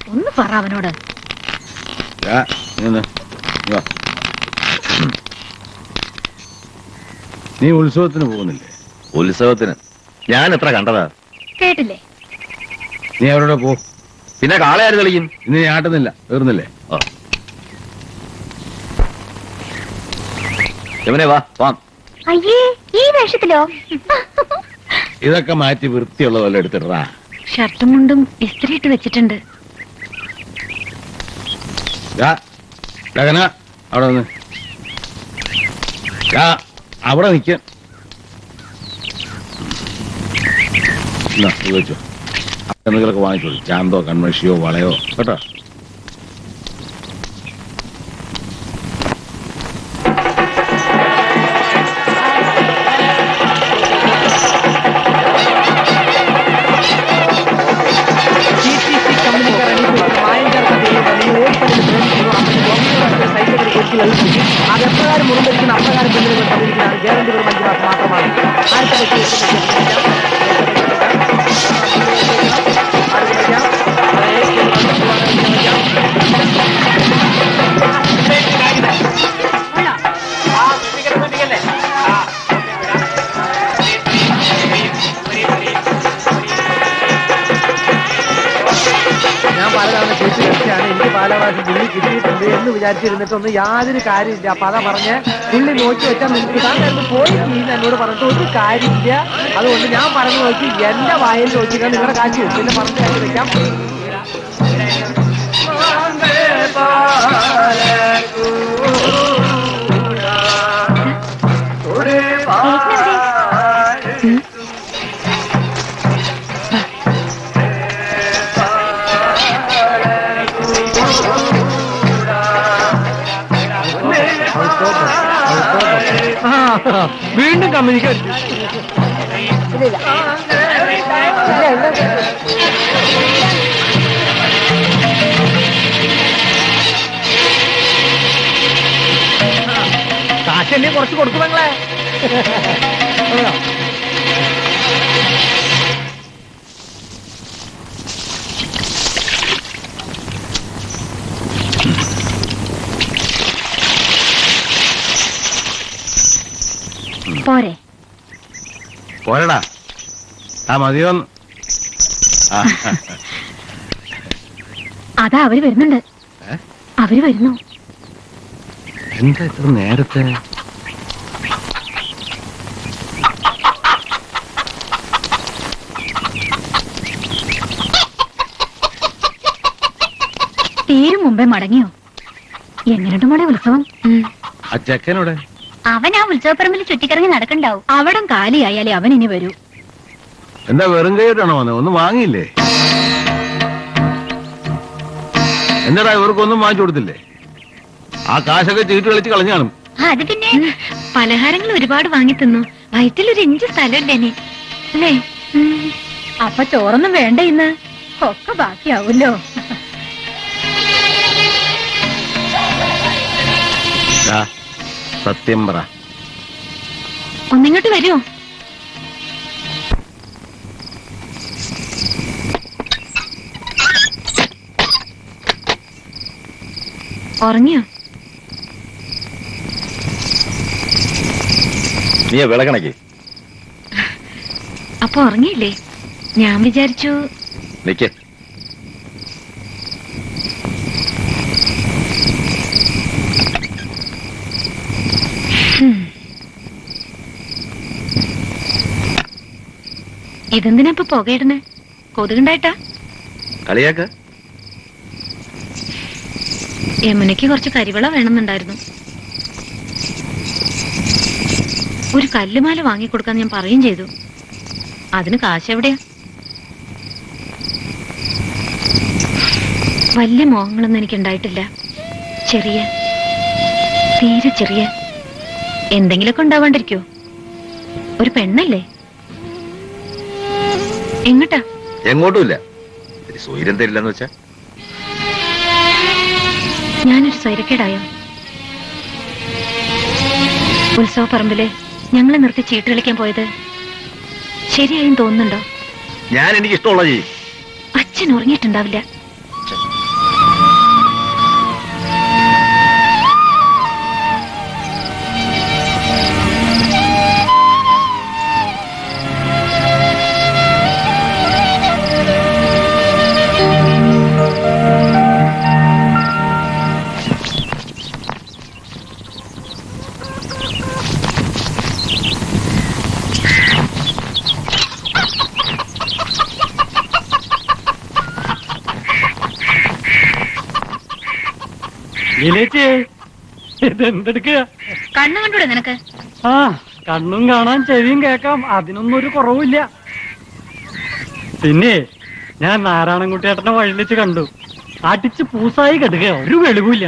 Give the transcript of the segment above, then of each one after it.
ഒന്ന് പറ അവനോട് ദാ, നീ നിന്ന്. നീ വാ. നീ ഉത്സവത്തിന് പോകുന്നില്ലേ ഉത്സവത്തിന് ഞാൻ എത്ര കണ്ടതാ കേട്ടില്ലേ നീ അവരോട് പോ പിന്നെ കാളയാര് തെളിയും ഇന്ന് നീ ആട്ടുന്നില്ല തീർന്നില്ലേ യമുനെ വാ വാം അയ്യേ ഈ വേഷത്തിലോ ഇതൊക്കെ മാറ്റി വൃത്തിയുള്ള പോലെ എടുത്തിട്ടാ ഷർട്ടും മുണ്ടും ഇസ്ത്രിയിട്ട് വെച്ചിട്ടുണ്ട് ലഗന അവിടെ നിന്ന് ദാ, അവിടെ നിൽക്ക ഇത് വെച്ചോ എന്തെങ്കിലുമൊക്കെ വാങ്ങിച്ചോളൂ ചാന്തോ കൺമഷിയോ വളയോ കേട്ടോ അതെപ്രകാരം മുറിഞ്ഞിരിക്കുന്ന അപ്രകാരം പിന്നിൽ തന്നിരിക്കുന്നതാണ് ഗ്യാരണ്ടി വെറും അഞ്ച് മാസം മാത്രമാണ് ആയിരത്തി ഞാൻ പലതവണ കേസ് കളിച്ചാണ് എനിക്ക് പാലവാസി പുള്ളി കിട്ടിയിട്ടുണ്ട് എന്ന് വിചാരിച്ചിരുന്നിട്ടൊന്നും യാതൊരു കാര്യമില്ല അപ്പൊ അതാ പറഞ്ഞ് പുള്ളി നോക്കി വെച്ചാൽ നിങ്ങൾക്ക് താങ്കൾ പോയി നീ എന്നോട് പറഞ്ഞിട്ട് ഒരു കാര്യമില്ല അതുകൊണ്ട് ഞാൻ പറഞ്ഞു നോക്കി എന്റെ വായിൽ നോക്കിക്കാൻ നിങ്ങളുടെ കാശ് പിന്നെ പറഞ്ഞു കാശ് വെക്കാം വീണ്ടും കമ്പനിക്ക് കാശല്ലേ കുറച്ച് കൊടുക്കും നിങ്ങളെ പോരെ പോരടാ ആ മതിയോന്ന് ആ, അതാ അവര് വരുന്നുണ്ട് ഏ? അവര് വരുന്നു എന്താ ഇത്ര നേരത്തെ തീരും മുമ്പേ മടങ്ങിയോ എങ്ങനെയുണ്ട് മോളെ ഉത്സവം ആ ചെക്കനോടെ അവൻ ആ ഉത്സവപ്പറമ്പിൽ ചുറ്റിക്കറങ്ങി നടക്കണ്ടാവും അവിടം കാലിയായാലേ അവൻ ഇനി വരൂ എന്താ വെറും കൈയിട്ടാണോ വന്നത് ഒന്നും വാങ്ങിയില്ലേ എന്താടാ ഇവർക്കൊന്നും വാങ്ങിച്ചു കൊടുത്തില്ലേ ആ കാശൊക്കെ ചീട്ട് കളിച്ച് കളഞ്ഞു കാണും അത് പിന്നെ പലഹാരങ്ങൾ ഒരുപാട് വാങ്ങി തിന്നു വയറ്റിൽ ഒരു ഇഞ്ച് സ്ഥലമില്ലേ അല്ലേ അപ്പൊ ചോറൊന്നും വേണ്ട ഇന്ന് ഒക്കെ ബാക്കിയാവൂല്ലോ ദാ, സത്യം പറ ഒന്നിങ്ങോട്ട് വരുമോ ഉറങ്ങിയോ നീ വിളകണക്ക് അപ്പൊ ഉറങ്ങിയില്ലേ ഞാൻ വിചാരിച്ചു നിക്ക് ഹും. ഇതെന്തിനാ ഇപ്പൊ പുകയിടുന്നേ കൊതുകുണ്ടായിട്ടാ കളിയാക്ക യമുനയ്ക്ക് കുറച്ച് കരിവിള വേണമെന്നുണ്ടായിരുന്നു ഒരു കല്ലുമാല വാങ്ങിക്കൊടുക്കാൻ ഞാൻ പറയുകയും ചെയ്തു അതിന് കാശ് എവിടെയാ വലിയ മോഹങ്ങളൊന്നും എനിക്ക് ഉണ്ടായിട്ടില്ല ചെറിയ തീരെ ചെറിയ എന്തെങ്കിലുമൊക്കെ ഉണ്ടാവാണ്ടിരിക്കോ ഒരു പെണ്ണല്ലേ എങ്ങട്ടാ എങ്ങോട്ടുമില്ല ഇത്തിരി സ്വൈര്യം തരില്ലെന്ന് വെച്ചാ ഞാനൊരു സ്വൈരക്കേടായോ ഉത്സവ പറമ്പില് ഞങ്ങളെ നിർത്തി ചീട്ട് കളിക്കാൻ പോയത് ശരിയായും തോന്നുന്നുണ്ടോ ഞാൻ എനിക്ക് ഇഷ്ടമുള്ള ചെയ്യും അച്ഛൻ ഉറങ്ങിയിട്ടുണ്ടാവില്ല ലീലേച്ചി ഇതെന്തെടുക്കുക കണ്ണു കണ്ടൂടെ നിനക്ക് ആ കണ്ണും കാണാൻ ചെവിയും കേക്കാം അതിനൊന്നും ഒരു കുറവുമില്ല പിന്നെ ഞാൻ നാരായണൻകുട്ടിയേട്ടനെ വഴിയിൽ വെച്ച് കണ്ടു അടിച്ച് പൂസായി കെടുക ഒരു വെളിവില്ല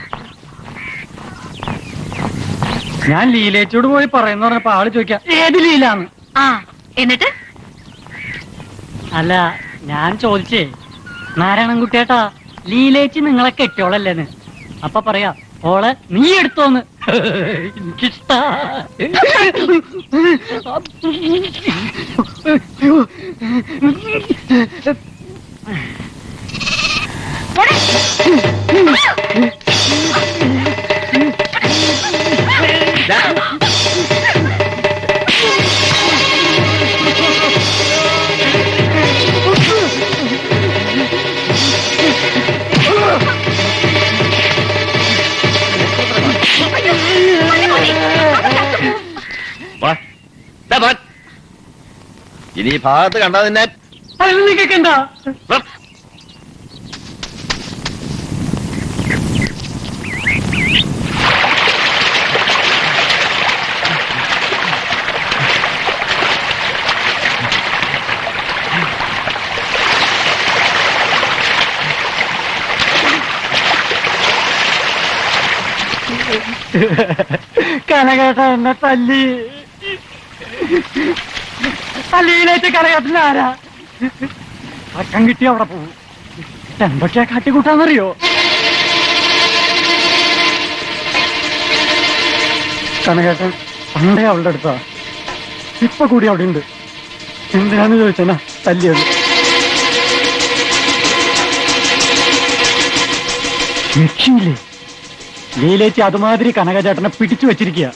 ഞാൻ ലീലേച്ചോട് പോയി പറയുന്ന പറഞ്ഞപ്പോ ആള് ചോദിക്കാം ഏത് ലീലാന്ന് ആ എന്നിട്ട് അല്ല ഞാൻ ചോദിച്ചേ നാരായണൻകുട്ടിയേട്ടാ ലീലേച്ചി നിങ്ങളെ കെട്ടിയോളല്ലേന്ന് അപ്പൊ പറയാ ഓളെ നീ എടുത്തോന്ന് എനിക്കിഷ്ടാ വാ. ദാ വാ. ഇനി ഈ ഭാഗത്ത് കണ്ടാ നിന്നെ അതിൽ നിൽക്കണ്ട വാ. കനകേട്ട എന്നെ തല്ലി തല്ലിയിലേക്ക് കനകേട്ടൻ ആരാ അക്കം കിട്ടി അവിടെ പോകും എന്തൊക്കെയാ കാട്ടിക്കൂട്ടാന്നറിയോ കനകേട്ടൻ പണ്ടേ അവളുടെ അടുത്താ ഇപ്പൊ കൂടി അവിടെ ഉണ്ട് എന്തിനാന്ന് ചോദിച്ചാ തല്ലിയത് രക്ഷയില്ലേ ലീലേച്ചി അതുമാതിരി കനകചേട്ടനെ പിടിച്ചു വെച്ചിരിക്കുക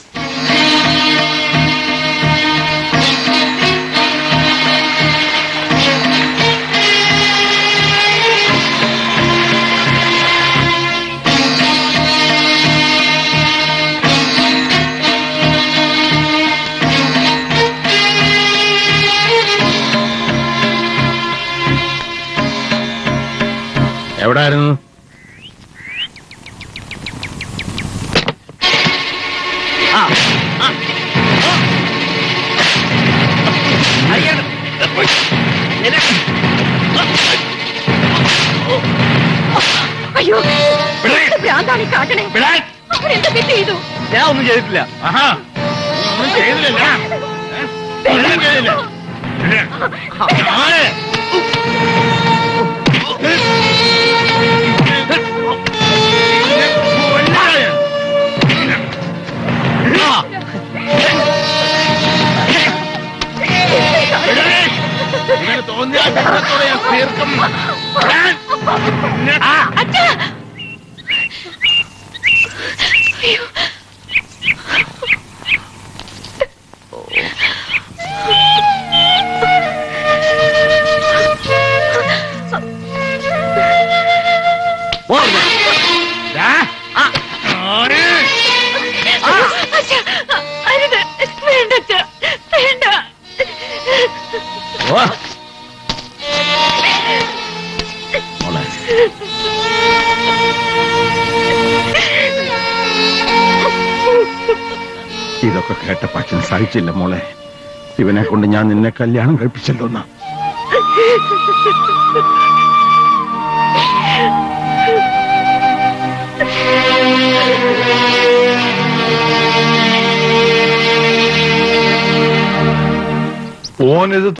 എവിടായിരുന്നു അയ്യോ ഭ്രാന്താണ് ഈ കാട്ടണേ അവരെന്ത് തെറ്റ് ചെയ്തു ഞാൻ ഒന്നും ചെയ്തിട്ടില്ല ആഹാ ഒന്നും ചെയ്തില്ല ഒന്നും ചെയ്തില്ല ആരെ? കൊല്ലാതെ. ആ. വിടേ. ഇങ്ങനെ തോന്നിയാൽ ഇന്നത്തോടെ ഞാൻ തീർക്കും വിടാൻ. ആ. അച്ഛാ അയ്യോ ദാ. ആരെ? അച്ഛാ അരുത് വേണ്ട അച്ഛാ വേണ്ട ഓ. മോളെ ഇതൊക്കെ കേട്ട അച്ഛൻ സഹിച്ചില്ല മോളെ ഇവനെ കൊണ്ട് ഞാൻ നിന്നെ കല്യാണം കഴിപ്പിച്ചല്ലോ എന്നാ ഓനിത്